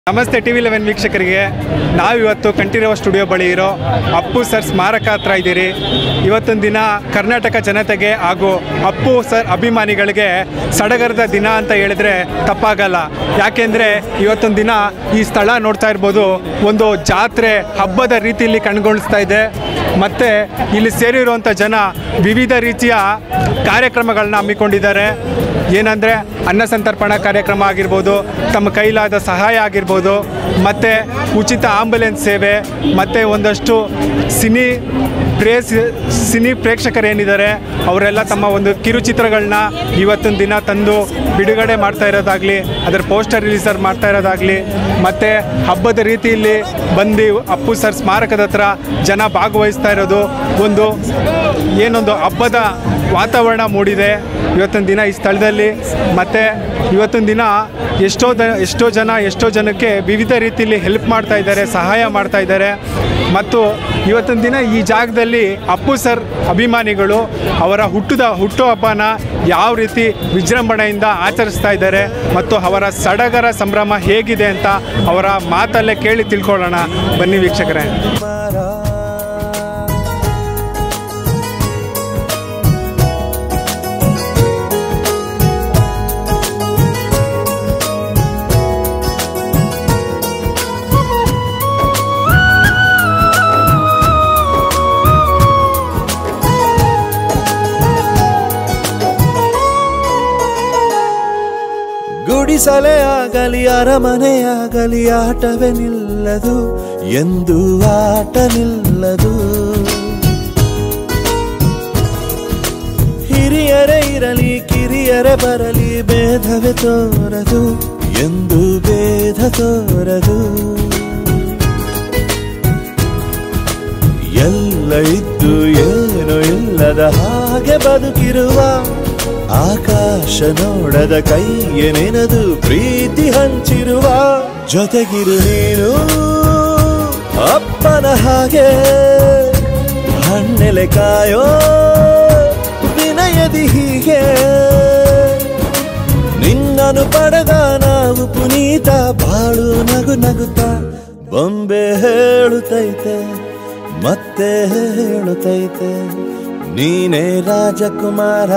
ನಮಸ್ತೆ T V eleven ವೀಕ್ಷಕರಿಗೆ ನಾವಿವತ್ತು ಕಂಠೀರವ ಸ್ಟುಡಿಯೋ ಬಳಿ ಇರೋ ಅಪ್ಪು ಸರ್ ಸ್ಮಾರಕ ಹತ್ರ ಇದ್ದೀರಿ ಇವತ್ತೊಂದು ದಿನ ಕರ್ನಾಟಕ ಜನತೆಗೆ ಹಾಗೂ ಅಪ್ಪು ಸರ್ ಅಭಿಮಾನಿಗಳಿಗೆ ಸಡಗರದ ದಿನ ಅಂತ ಹೇಳಿದ್ರೆ ತಪ್ಪಾಗಲ್ಲ ಯಾಕೆಂದರೆ ಇವತ್ತೊಂದು ದಿನ ಈ ಸ್ಥಳ ನೋಡ್ತಾ ಇರ್ಬೋದು ಒಂದು ಜಾತ್ರೆ ಹಬ್ಬದ ರೀತಿಯಲ್ಲಿ ಕಣ್ಗೊಳಿಸ್ತಾ ಇದೆ ಮತ್ತು ಇಲ್ಲಿ ಸೇರಿರುವಂಥ ಜನ ವಿವಿಧ ರೀತಿಯ ಕಾರ್ಯಕ್ರಮಗಳನ್ನ ಹಮ್ಮಿಕೊಂಡಿದ್ದಾರೆ ಏನಂದರೆ ಅನ್ನ ಸಂತರ್ಪಣಾ ಕಾರ್ಯಕ್ರಮ ಆಗಿರ್ಬೋದು ತಮ್ಮ ಕೈಲಾದ ಸಹಾಯ ಆಗಿರ್ಬೋದು ಮತ್ತು ಉಚಿತ ಆಂಬುಲೆನ್ಸ್ ಸೇವೆ ಮತ್ತು ಒಂದಷ್ಟು ಸಿನಿ ಪ್ರೇಸ್ ಸಿನಿ ಪ್ರೇಕ್ಷಕರೇನಿದ್ದಾರೆ ಅವರೆಲ್ಲ ತಮ್ಮ ಒಂದು ಕಿರುಚಿತ್ರಗಳನ್ನ ಇವತ್ತೊಂದು ದಿನ ತಂದು ಬಿಡುಗಡೆ ಮಾಡ್ತಾ ಇರೋದಾಗಲಿ ಅದರ ಪೋಸ್ಟರ್ ರಿಲೀಸರ್ ಮಾಡ್ತಾ ಇರೋದಾಗಲಿ ಮತ್ತು ಹಬ್ಬದ ರೀತಿಯಲ್ಲಿ ಬಂದು ಅಪ್ಪು ಸರ್ ಸ್ಮಾರಕದ ಹತ್ರ ಜನ ಭಾಗವಹಿಸ್ತಾ ಇರೋದು ಒಂದು ಏನೊಂದು ಹಬ್ಬದ ವಾತಾವರಣ ಮೂಡಿದೆ ಇವತ್ತೊಂದು ದಿನ ಈ ಸ್ಥಳದಲ್ಲಿ ಮತ್ತು ಇವತ್ತೊಂದು ದಿನ ಎಷ್ಟೋ ದ ಎಷ್ಟೋ ಜನ ಎಷ್ಟೋ ಜನಕ್ಕೆ ವಿವಿಧ ರೀತಿಯಲ್ಲಿ ಹೆಲ್ಪ್ ಮಾಡ್ತಾ ಇದ್ದಾರೆ ಸಹಾಯ ಮಾಡ್ತಾ ಇದ್ದಾರೆ ಮತ್ತು ಇವತ್ತೊಂದು ದಿನ ಈ ಜಾಗದಲ್ಲಿ ಅಪ್ಪು ಸರ್ ಅಭಿಮಾನಿಗಳು ಅವರ ಹುಟ್ಟುದ ಹುಟ್ಟುಹಬ್ಬನ ಯಾವ ರೀತಿ ವಿಜೃಂಭಣೆಯಿಂದ ಆಚರಿಸ್ತಾ ಇದ್ದಾರೆ ಮತ್ತು ಅವರ ಸಡಗರ ಸಂಭ್ರಮ ಹೇಗಿದೆ ಅಂತ ಅವರ ಮಾತಲ್ಲೇ ಕೇಳಿ ತಿಳ್ಕೊಳ್ಳೋಣ ಬನ್ನಿ ವೀಕ್ಷಕರೇ ಗುಡಿಸಲೇ ಆಗಲಿ ಅರಮನೆಯಾಗಲಿ ಆಟವೇ ನಿಲ್ಲದು ಎಂದು ಆಟ ನಿಲ್ಲದು ಹಿರಿಯರೇ ಇರಲಿ ಕಿರಿಯರೇ ಬರಲಿ ಭೇದವೇ ತೋರದು ಎಂದು ಭೇದ ತೋರದು ಎಲ್ಲ ಇದ್ದು ಏನು ಇಲ್ಲದ ಹಾಗೆ ಬದುಕಿರುವ ಆಕಾಶ ನೋಡದ ಕೈಯೇ ನೆನೆದು ಪ್ರೀತಿ ಹಂಚಿರುವ ಜೊತೆಗಿರು ನೀನು ಅಪ್ಪನ ಹಾಗೆ ಹಣ್ಣೆಲೆ ಕಾಯೋ ವಿನಯದಿ ಹೀಗೆ ನಿನ್ನನು ಪಡೆದ ನಾವು ಪುನೀತ ಬಾಳು ನಗು ನಗುತ್ತ ಬೊಂಬೆ ಹೇಳುತ್ತೈತೆ ಮತ್ತೆ ಹೇಳುತ್ತೈತೆ ನೀನೇ ರಾಜಕುಮಾರ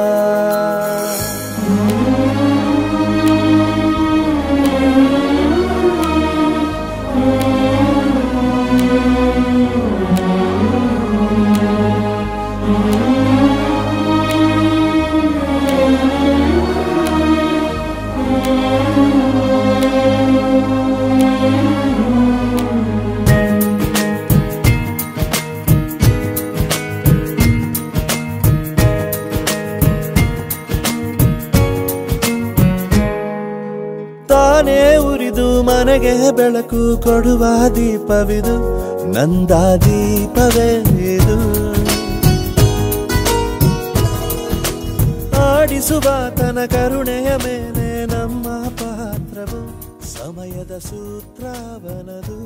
ತಾನೇ ಉರಿದು ಮನೆಗೆ ಬೆಳಕು ಕೊಡುವ ದೀಪವಿದು ನಂದ ದೀಪವೇ ಇದು ಆಡಿಸುವ ತನ ಕರುಣೆಯ ಮೇಲೆ ನಮ್ಮ ಪಾತ್ರವು ಸಮಯದ ಸೂತ್ರವನದು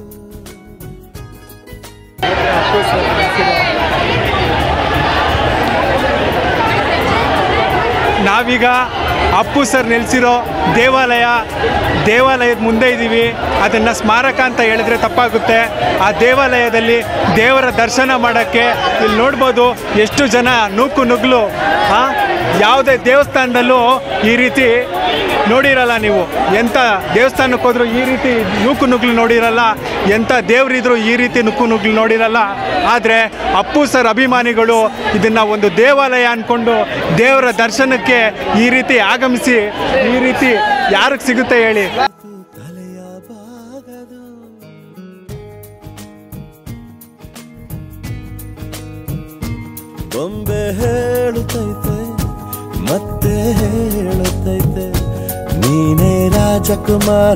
ನಾವೀಗ ಅಪ್ಪು ಸರ್ ನೆಲೆಸಿರೋ ದೇವಾಲಯ ದೇವಾಲಯದ ಮುಂದೆ ಇದ್ದೀವಿ ಅದನ್ನು ಸ್ಮಾರಕ ಅಂತ ಹೇಳಿದ್ರೆ ತಪ್ಪಾಗುತ್ತೆ ಆ ದೇವಾಲಯದಲ್ಲಿ ದೇವರ ದರ್ಶನ ಮಾಡೋಕ್ಕೆ ಇಲ್ಲಿ ನೋಡ್ಬೋದು ಎಷ್ಟು ಜನ ನೂಕು ನುಗ್ಲು ಆ, ಯಾವುದೇ ದೇವಸ್ಥಾನದಲ್ಲೂ ಈ ರೀತಿ ನೋಡಿರಲ್ಲ ನೀವು ಎಂಥ ದೇವಸ್ಥಾನಕ್ಕೆ ಹೋದ್ರು ಈ ರೀತಿ ನೂಕು ನುಗ್ಲು ನೋಡಿರಲ್ಲ ಎಂಥ ದೇವರಿದ್ರು ಈ ರೀತಿ ನುಕ್ಕು ನುಗ್ಲು ನೋಡಿರಲ್ಲ ಆದರೆ ಅಪ್ಪು ಸರ್ ಅಭಿಮಾನಿಗಳು ಇದನ್ನು ಒಂದು ದೇವಾಲಯ ಅಂದ್ಕೊಂಡು ದೇವರ ದರ್ಶನಕ್ಕೆ ಈ ರೀತಿ ಆಗಮಿಸಿ ಈ ರೀತಿ ಯಾರಿಗೆ ಸಿಗುತ್ತೆ ಹೇಳಿ ತಲೆಯ ಬಾಗದು ಬೊಂಬೆ ಹೇಳುತ್ತೈತೆ ಮತ್ತೆ ಹೇಳುತ್ತೈತೆ ನೀನೇ ರಾಜಕುಮಾರ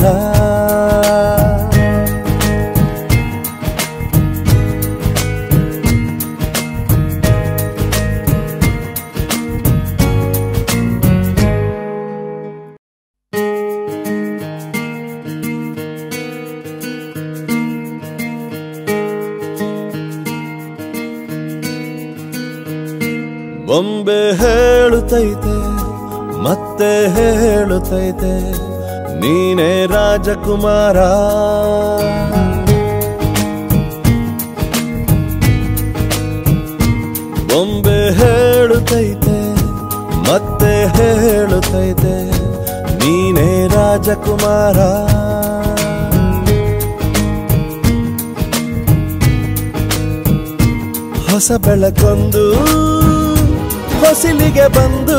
ಬೊಂಬೆ ಹೇಳುತ್ತೈತೆ ಮತ್ತೆ ಹೇಳುತ್ತೈತೆ ನೀನೇ ರಾಜಕುಮಾರ ಬೊಂಬೆ ಹೇಳುತ್ತೈತೆ ಮತ್ತೆ ಹೇಳುತ್ತೈತೆ ನೀನೇ ರಾಜಕುಮಾರ ಹೊಸ ಬೆಳಕೊಂದು ಹೊಸಿಲಿಗೆ ಬಂದು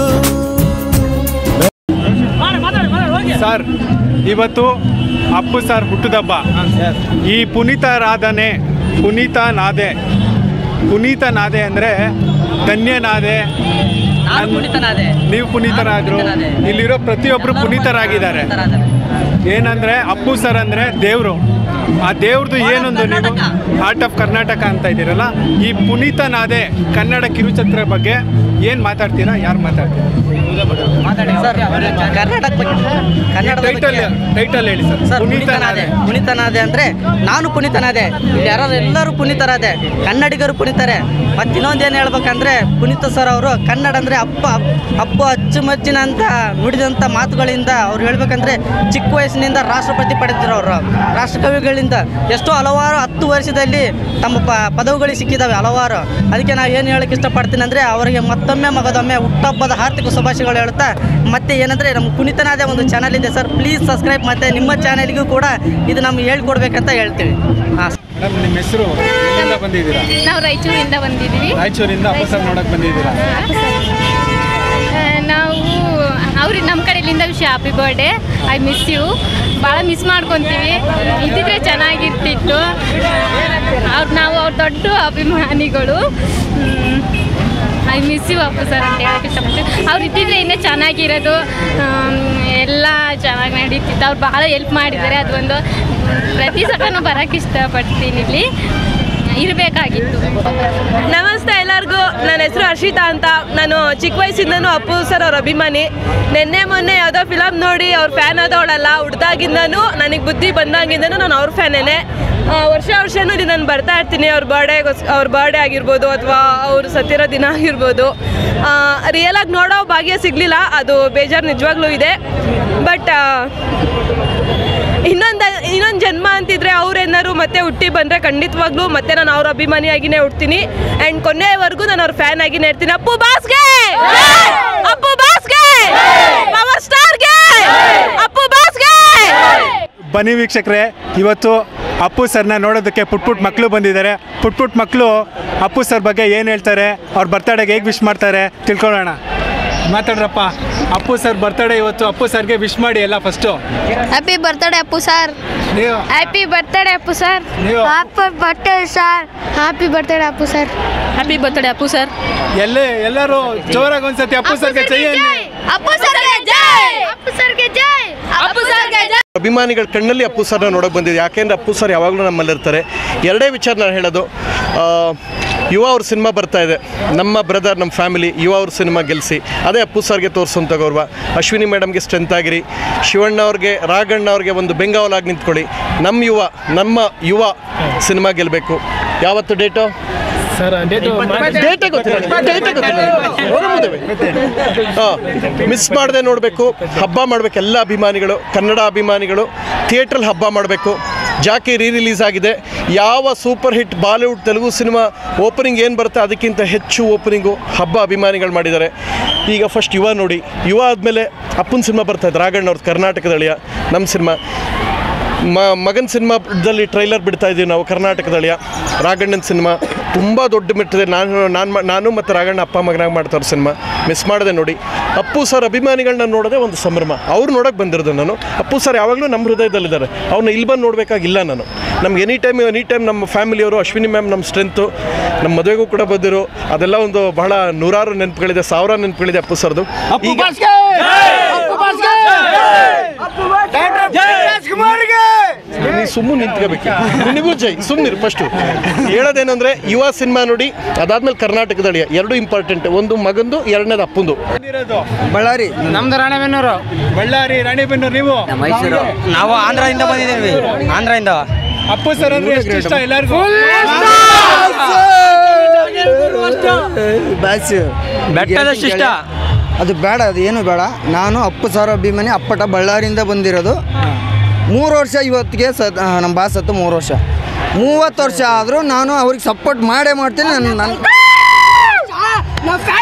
ಸರ್ ಇವತ್ತು ಅಪ್ಪು ಸರ್ ಹುಟ್ಟುದಬ್ಬ ಈ ಪುನೀತರಾಧನೆ ಪುನೀತ ನಾದೆ ಪುನೀತ ನಾದೆ ಅಂದರೆ ಧನ್ಯನಾದೆ ನಾನು ಪುನೀತನಾದೆ ನೀವು ಪುನೀತರಾದ್ರು ನಾನು ಪುನೀತನಾದೆ. ಇಲ್ಲಿರೋ ಪ್ರತಿಯೊಬ್ಬರು ಪುನೀತರಾಗಿದ್ದಾರೆ ಏನಂದ್ರೆ ಅಪ್ಪು ಸರ್ ಅಂದ್ರೆ ದೇವ್ರು ಆ ದೇವ್ರದ್ದು ಏನೊಂದು ನೀವು ಆರ್ಟ್ ಆಫ್ ಕರ್ನಾಟಕ ಅಂತ ಇದ್ದೀರಲ್ಲ ಈ ಪುನೀತ ನಾದೆ ಕನ್ನಡ ಕಿರುಚಿತ್ರ ಬಗ್ಗೆ ಏನ್ ಮಾತಾಡ್ತೀರಾ ಯಾರು ಮಾತಾಡ್ತೀರಾ ಸರ್ ಕರ್ನಾಟಕ ಬಗ್ಗೆ ಕನ್ನಡದ ಟೈಟಲ್ ಬಗ್ಗೆ ಟೈಟಲ್ ಹೇಳಿ ಸರ್ ಸರ್ ಪುನೀತ ಪುನೀತನಾದೆ ನಾದೆ ಪುನೀತನಾದೆ ಅಂದ್ರೆ ನಾನು ಪುನೀತನಾದೆ ಇಲ್ಲಿ ಯಾರು ಎಲ್ಲರೂ ಪುನೀತರಾದೆ ಕನ್ನಡಿಗರು ಪುನೀತಾರೆ ಮತ್ತೆ ಇನ್ನೊಂದು ಏನು ಹೇಳ್ಬೇಕಂದ್ರೆ ಪುನೀತ ಸರ್ ಅವರು ಕನ್ನಡ ಅಂದ್ರೆ ಅಪ್ಪ ಅಪ್ಪು ಅಚ್ಚುಮಚ್ಚಿನ ಅಂತ ನುಡಿದಂಥ ಮಾತುಗಳಿಂದ ಅವ್ರು ಹೇಳ್ಬೇಕಂದ್ರೆ ಚಿಕ್ಕ ವಯಸ್ಸಿನಿಂದ ರಾಷ್ಟ್ರಪತಿ ಪಡೆದಿದ್ರು ಅವರು ರಾಷ್ಟ್ರಕವಿಗಳಿಂದ ಎಷ್ಟೋ ಹಲವಾರು ಹತ್ತು ವರ್ಷದಲ್ಲಿ ತಮ್ಮ ಪ ಪದವಿಗಳಿಗೆ ಸಿಕ್ಕಿದ್ದಾವೆ ಹಲವಾರು ಅದಕ್ಕೆ ನಾವು ಏನು ಹೇಳಕ್ಕೆ ಇಷ್ಟಪಡ್ತೀನಿ ಅಂದರೆ ಅವರಿಗೆ ಮತ್ತೊಮ್ಮೆ ಮಗದೊಮ್ಮೆ ಹುಟ್ಟಹಬ್ಬದ ಆರ್ಥಿಕ ಶುಭಾಶಯಗಳು ಹೇಳ್ತಾ ಮತ್ತೆ ಏನಂದರೆ ನಮ್ಮ ಪುನೀತನಾದ ಒಂದು ಚಾನಲ್ ಇದೆ ಸರ್ ಪ್ಲೀಸ್ ಸಬ್ಸ್ಕ್ರೈಬ್ ಮತ್ತೆ ನಿಮ್ಮ ಚಾನಲ್ಗೂ ಕೂಡ ಇದು ನಮ್ಗೆ ಹೇಳ್ಕೊಡ್ಬೇಕಂತ ಹೇಳ್ತೀವಿ ಹಾಂ ಮೇಡಮ್ ನಿಮ್ಮ ಹೆಸರು ಎಲ್ಲಿಂದ ಬಂದಿದ್ದೀರಾ ನಾವು ರಾಯಚೂರಿಂದ ಬಂದಿದ್ದೀವಿ ರಾಯಚೂರಿಂದ ಅಪ್ಪು ಸರ್ ನೋಡಕ್ ಬಂದಿದ್ದೀರಾ ಆ, ನಾವು ಅವ್ರಿಗೆ ನಮ್ಮ ಕಡೆಯಿಂದ ವಿಷಯ happy birthday I miss you ಭಾಳ ಮಿಸ್ ಮಾಡ್ಕೊತೀವಿ ಇದ್ದಿದ್ರೆ ಚೆನ್ನಾಗಿರ್ತಿತ್ತು ಅವ್ರು ನಾವು ಅವ್ರ ದೊಡ್ಡ ಅಭಿಮಾನಿಗಳು I miss you Appu sir ಅಂತ ಹೇಳಕ್ಕೆ ಇಷ್ಟಪಡ್ತೀವಿ ಅವ್ರು ಇದ್ದಿದ್ರೆ ಇನ್ನೂ ಚೆನ್ನಾಗಿರೋದು ಆಮ್, ಎಲ್ಲ ಚೆನ್ನಾಗಿ ನಡೀತಿತ್ತು ಅವ್ರು ಭಾಳ ಹೆಲ್ಪ್ ಮಾಡಿದ್ದಾರೆ ಅದೊಂದು ಪ್ರತಿ ಸಲನೂ ಬರೋಕ್ಕೆ ಇಷ್ಟಪಡ್ತೀನಿ ಇಲ್ಲಿ ಇರಬೇಕಾಗಿತ್ತು ನಮಸ್ತೆ ಎಲ್ಲರಿಗೂ ನನ್ನ ಹೆಸರು ಹರ್ಷಿತಾ ಅಂತ ನಾನು ಚಿಕ್ಕ ವಯಸ್ಸಿಂದನೂ ಅಪ್ಪು ಸರ್ ಅವ್ರ ಅಭಿಮಾನಿ ನಿನ್ನೆ ಮೊನ್ನೆ ಯಾವುದೋ ಫಿಲಮ್ ನೋಡಿ ಅವ್ರ ಫ್ಯಾನ್ ಆದವಳಲ್ಲ ಹುಡ್ದಾಗಿಂದನೂ ನನಗೆ ಬುದ್ಧಿ ಬಂದಾಗಿಂದನೂ ನಾನು ಅವ್ರ ಫ್ಯಾನೇನೆ ವರ್ಷ ವರ್ಷನೂ ಇಲ್ಲಿ ನಾನು ಬರ್ತಾ ಇರ್ತೀನಿ ಅವ್ರ ಬರ್ಡೇಗೋಸ್ ಅವ್ರ ಬರ್ಡೇ ಆಗಿರ್ಬೋದು ಅಥವಾ ಅವ್ರು ಸತ್ತಿರೋ ದಿನ ಆಗಿರ್ಬೋದು ರಿಯಲಾಗಿ ನೋಡೋ ಭಾಗ್ಯ ಸಿಗಲಿಲ್ಲ ಅದು ಬೇಜಾರು ನಿಜವಾಗ್ಲೂ ಇದೆ ಬಟ್ ಇನ್ನೊಂದು ಇನ್ನೊಂದು ಜನ್ಮ ಅಂತಿದ್ರೆ ಅವ್ರೇನಾದ್ರು ಮತ್ತೆ ಹುಟ್ಟಿ ಬಂದರೆ ಖಂಡಿತವಾಗ್ಲೂ ಮತ್ತೆ ನಾನು ಅವ್ರ ಅಭಿಮಾನಿಯಾಗಿನೇ ಹುಡ್ತೀನಿ ಆ್ಯಂಡ್ ಕೊನೆಯವರೆಗೂ ನಾನು ಅವ್ರ ಫ್ಯಾನ್ ಆಗಿನೇ ಇರ್ತೀನಿ ಅಪ್ಪು ಬಾಸ್ಗೆ ಅಪ್ಪು ಬಾಸ್ಗೆ ಪವರ್ ಸ್ಟಾರ್ಗೆ ಅಪ್ಪು ಬಾಸ್ಗೆ ಬನ್ನಿ ವೀಕ್ಷಕರೇ ಇವತ್ತು ಅಪ್ಪು ಸರ್ನ ನೋಡೋದಕ್ಕೆ ಪುಟ್ ಪುಟ್ ಮಕ್ಕಳು ಬಂದಿದ್ದಾರೆ ಪುಟ್ ಪುಟ್ ಮಕ್ಕಳು ಅಪ್ಪು ಸರ್ ಬಗ್ಗೆ ಏನು ಹೇಳ್ತಾರೆ ಅವ್ರ ಬರ್ತಡೆಗೆ ಹೇಗೆ ವಿಶ್ ಮಾಡ್ತಾರೆ ತಿಳ್ಕೊಳ್ಳೋಣ ಮಾತಾಡ್ರಪ್ಪ ಅಪ್ಪು ಸರ್ ಬರ್ತಡೇ ಇವತ್ತು ಅಪ್ಪು ಸರ್ಗೆ ವಿಶ್ ಮಾಡಿ ಎಲ್ಲ first happy birthday Appu sir ನೀವು ಹ್ಯಾಪಿ ಬರ್ತ್ಡೇ ಅಪ್ಪು ಸರ್ ನೀವು happy birthday sir happy birthday Appu sir happy birthday Appu sir ಎಲ್ಲೇ ಎಲ್ಲರೂ ಜೋರಾಗಿ ಒಂದ್ಸತಿ ಅಪ್ಪು ಸರ್ಗೆ ಜೈ ಅನ್ನಿ. ಅಪ್ಪು ಸರ್ಗೆ ಜೈ ಅಪ್ಪು ಸರ್ಗೆ ಜೈ ಅಪ್ಪು ಸರ್ಗೆ ಜೈ ಅಭಿಮಾನಿಗಳ ಕಣ್ಣಲ್ಲಿ ಅಪ್ಪು ಸರ್ನ ನೋಡೋಕೆ ಬಂದಿದೆ ಯಾಕೆಂದರೆ ಅಪ್ಪು ಸರ್ ಯಾವಾಗಲೂ ನಮ್ಮಲ್ಲಿರ್ತಾರೆ ಎರಡೇ ವಿಚಾರ ನಾನು ಹೇಳೋದು ಆ, ಯುವ ಅವ್ರ ಸಿನಿಮಾ ಬರ್ತಾ ಇದೆ ನಮ್ಮ ಬ್ರದರ್ ನಮ್ಮ ಫ್ಯಾಮಿಲಿ ಯುವ ಅವ್ರ ಸಿನಿಮಾ ಗೆಲ್ಲಿಸಿ ಅದೇ ಅಪ್ಪು ಸರ್ಗೆ ತೋರಿಸೋಂಥ ಗೌರವ ಅಶ್ವಿನಿ ಮೇಡಮ್ಗೆ ಸ್ಟ್ರೆಂತ್ ಆಗಿರಿ ಶಿವಣ್ಣ ಅವ್ರಿಗೆ ರಾಘಣ್ಣ ಅವ್ರಿಗೆ ಒಂದು ಬೆಂಗಾವಲಾಗಿ ನಿಂತ್ಕೊಳ್ಳಿ ನಮ್ಮ ಯುವ ನಮ್ಮ ಯುವ ಸಿನಿಮಾ ಗೆಲ್ಲಬೇಕು ಯಾವತ್ತು ಡೇಟು ಡೇಟೇ ಗೊತ್ತಿಲ್ಲ ನಿಮ್ಗೆ? ಡೇಟೇ ಗೊತ್ತಿಲ್ಲ ನಿಮ್ಗೆ? ಹೊರ ಮುದವೆ. ಹಾ, ಮಿಸ್ ಮಾಡದೆ ನೋಡಬೇಕು ಹಬ್ಬ ಮಾಡಬೇಕು ಎಲ್ಲ ಅಭಿಮಾನಿಗಳು ಕನ್ನಡ ಅಭಿಮಾನಿಗಳು ಥಿಯೇಟ್ರಲ್ಲಿ ಹಬ್ಬ ಮಾಡಬೇಕು ಜಾಕಿ ರೀ ರಿಲೀಸ್ ಆಗಿದೆ ಯಾವ super hit Bollywood Telugu cinema opening ಏನು ಬರುತ್ತೆ ಅದಕ್ಕಿಂತ ಹೆಚ್ಚು ಓಪನಿಂಗು ಹಬ್ಬ ಅಭಿಮಾನಿಗಳು ಮಾಡಿದ್ದಾರೆ ಈಗ ಫಸ್ಟ್ ಯುವ ನೋಡಿ ಯುವ ಆದಮೇಲೆ ಅಪ್ಪನ ಸಿನಿಮಾ ಬರ್ತಾ ಇದೆ ರಾಘಣ್ಣ ಅವ್ರದ್ದು ಕರ್ನಾಟಕದ ಅಳಿಯ ನಮ್ಮ ಸಿನಿಮಾ ಮ ಮಗನ ಸಿನಿಮಾದಲ್ಲಿ ಟ್ರೈಲರ್ ಬಿಡ್ತಾ ಇದ್ದೀವಿ ನಾವು ಕರ್ನಾಟಕದ ಅಳಿಯ ರಾಘಣ್ಣನ ಸಿನಿಮಾ ತುಂಬ ದೊಡ್ಡ ಮೆಟ್ಟಿದೆ ನಾನು ನಾನು ನಾನು ಮತ್ತು ರಾಘಣ್ಣ ಅಪ್ಪ ಮಗನಾಗಿ ಮಾಡ್ತಾರೆ ಸಿನಿಮಾ ಮಿಸ್ ಮಾಡದೆ ನೋಡಿ ಅಪ್ಪು ಸರ್ ಅಭಿಮಾನಿಗಳನ್ನ ನೋಡೋದೇ ಒಂದು ಸಂಭ್ರಮ ಅವ್ರು ನೋಡೋಕೆ ಬಂದಿರೋದು ನಾನು ಅಪ್ಪು ಸರ್ ಯಾವಾಗಲೂ ನಮ್ಮ ಹೃದಯದಲ್ಲಿದ್ದಾರೆ ಅವ್ರನ್ನ ಇಲ್ಲಿ ಬಂದು ನೋಡಬೇಕಾಗಿಲ್ಲ ನಾನು ನಮ್ಗೆ ಎನಿ ಟೈಮ್ ಎನಿ ಟೈಮ್ ನಮ್ಮ ಫ್ಯಾಮಿಲಿಯವರು ಅಶ್ವಿನಿ ಮ್ಯಾಮ್ ನಮ್ಮ ಸ್ಟ್ರೆಂತು ನಮ್ಮ ಮದುವೆಗೂ ಕೂಡ ಬಂದಿರು ಅದೆಲ್ಲ ಒಂದು ಬಹಳ ನೂರಾರು ನೆನಪುಗಳಿದೆ ಸಾವಿರ ನೆನಪುಗಳಿದೆ ಅಪ್ಪು ಸರ್ದು ಈಗ ನೀ ಸುಮ್ಮನೆ ನಿಂತ್ಕೋಬೇಕು ನಿನಗೂ ಜೈ ಸುಮ್ಮನಿರು ಫಸ್ಟು ಹೇಳೋದೇನಂದ್ರೆ ಯುವ ಸಿನಿಮಾ ನೋಡಿ ಅದಾದ್ಮೇಲೆ ಕರ್ನಾಟಕದ ಅಳಿಯ ಎರಡು ಇಂಪಾರ್ಟೆಂಟ್ ಒಂದು ಮಗಂದು ಎರಡನೇದು ಅಪ್ಪಂದು ಬಂದಿರೋದು ಬಳ್ಳಾರಿ ನಮ್ದು ರಾಣೆಬೆನ್ನೂರು ಬಳ್ಳಾರಿ ರಾಣಿಬೆನ್ನೂರು ನೀವು ಮೈಸೂರು ನಾವು ಆಂಧ್ರದಿಂದ ಬಂದಿದ್ದೀವಿ ಆಂಧ್ರದಿಂದ ಅಪ್ಪು ಸರ್ ಅಂದ್ರೆ ಎಷ್ಟು ಇಷ್ಟ ಎಲ್ಲರಿಗೂ ಬೆಟ್ಟದಷ್ಟು ಇಷ್ಟ ಅದು ಬೇಡ ಅದು ಏನು ಬೇಡ ನಾನು ಅಪ್ಪು ಸಾವಿರ ಅಭಿಮಾನಿ ಅಪ್ಪಟ ಬಳ್ಳಾರಿಯಿಂದ ಬಂದಿರೋದು ಮೂರು ವರ್ಷ ಇವತ್ತಿಗೆ ಸತ್ ನಮ್ಮ ಬಾಸ್ ಸತ್ತು ಮೂರು ವರ್ಷ ಮೂವತ್ತು ವರ್ಷ ಆದರೂ ನಾನು ಅವ್ರಿಗೆ ಸಪೋರ್ಟ್ ಮಾಡೇ ಮಾಡ್ತೀನಿ ನನ್ನ ನನ್ನ